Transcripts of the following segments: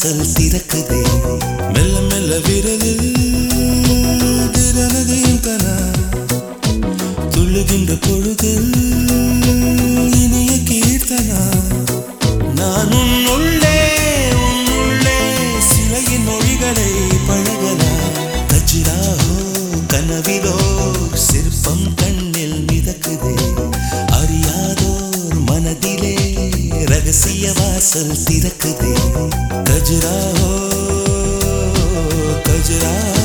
வாசல் திறக்குதே மெல்ல மெல்ல விரலில் திறனதையும் கனா துள்ளுகின்ற பொழுதில் இனிய கீர்த்தனா நான் உன்னுள்ளே உன்னுள்ளே சிலையின் மொழிகளை பழகலாம் கஜிராஹோ கனவிலோ சிற்பம் கண்ணில் மிதக்குதே அறியாதோர் மனதிலே ரகசிய வாசல் திறக்குதே கஜுராஹோ கஜுராஹோ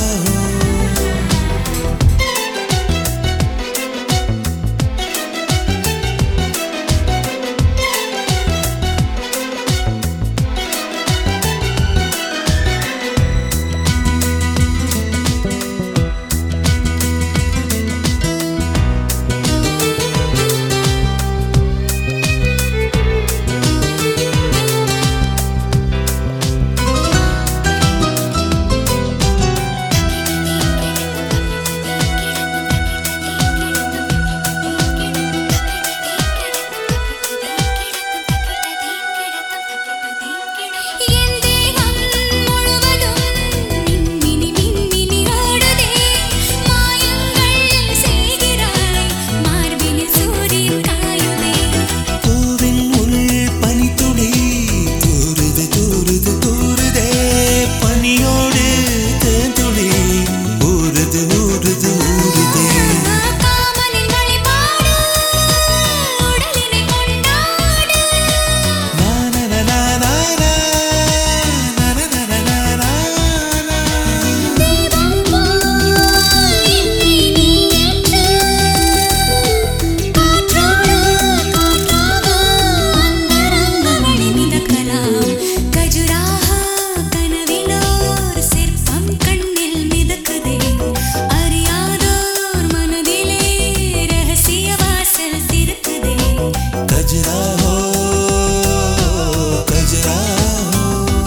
என் தேகம் முழுவதும் மின்மினி மின்மினி ஓடுதே மாயங்கள் செய்கிறாய் மார்பினில் சூரியன் காயுதே பூவின் உள் பனித்துளி தூறுது தூறுது தூறுதே பனியோடு தேன்துளி ஊறுது ஊறுது ஊறுதே காமனின் வழிபாடு உடலினை கொண்டாடு நானனனானானா, நானனனானானா. தெய்வம் போல் என்னை நீ ஏற்று காற்றோடு காற்றாக அந்தரங்கமணி மிதக்கலாம் கஜுராஹா கனவிலோர் சிற்பம் கண்ணில் மிதக்குதே அறியாதோர் மனதிலே ரகசிய வாசல் திறக்குதே கஜுராஹோ, கஜுராஹோ.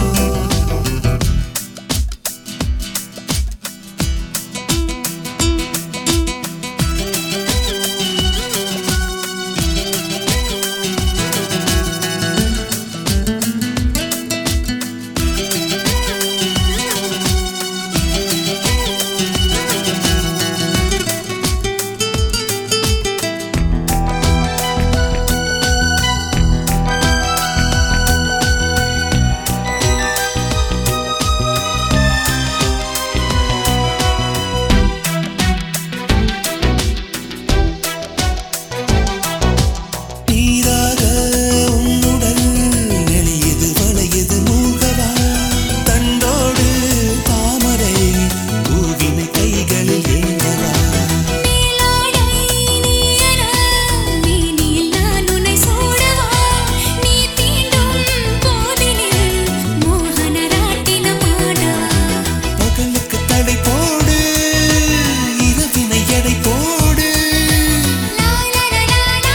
நீராக உன்னுடல் நெளியது வளையது மூகவா தண்டோடு தாமரை பூவினை கைகளில் ஏந்தவா மேலாடை நீயன மேனியில் நான் உன்னை சூடவா நீ தீண்டும் போதினில் மோகன ராட்டினம் ஆடவா பகலுக்கு தடை போடு இரவினை எடை போடு லா லா லா லா லா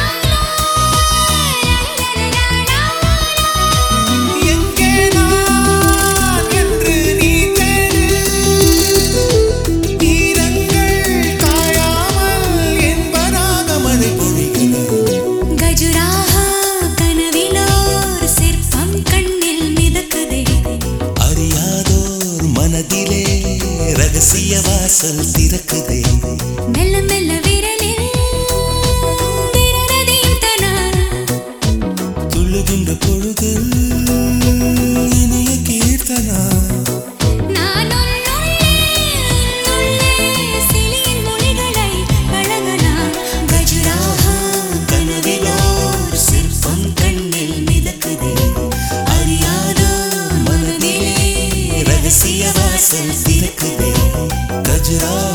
லா எங்கே நான் என்று நீ தேடு ஈரங்கள் காயாமல் என்பதாக மழை பொழிகிறது கஜுராஹா கனவிலோர் சிற்பம் கண்ணில் மிதக்குதே அறியாதோர் மனதிலே ரகசிய வாசல் திறக்குதே மெல்ல மெல்ல விரலில் திரனதையும் தனா துள்ளுகின்ற பொழுது இனிய கீர்த்தனா நான் உன்னுள்ளே உன்னுள்ளே சிலியின் மொழிகளை பழகலாம் கஜுராஹா கனவிலோர் சிற்பம் கண்ணில் மிதக்குதே அறியாதோர் மனதிலே ரகசிய வாசல் திறக்குதே கஜுரா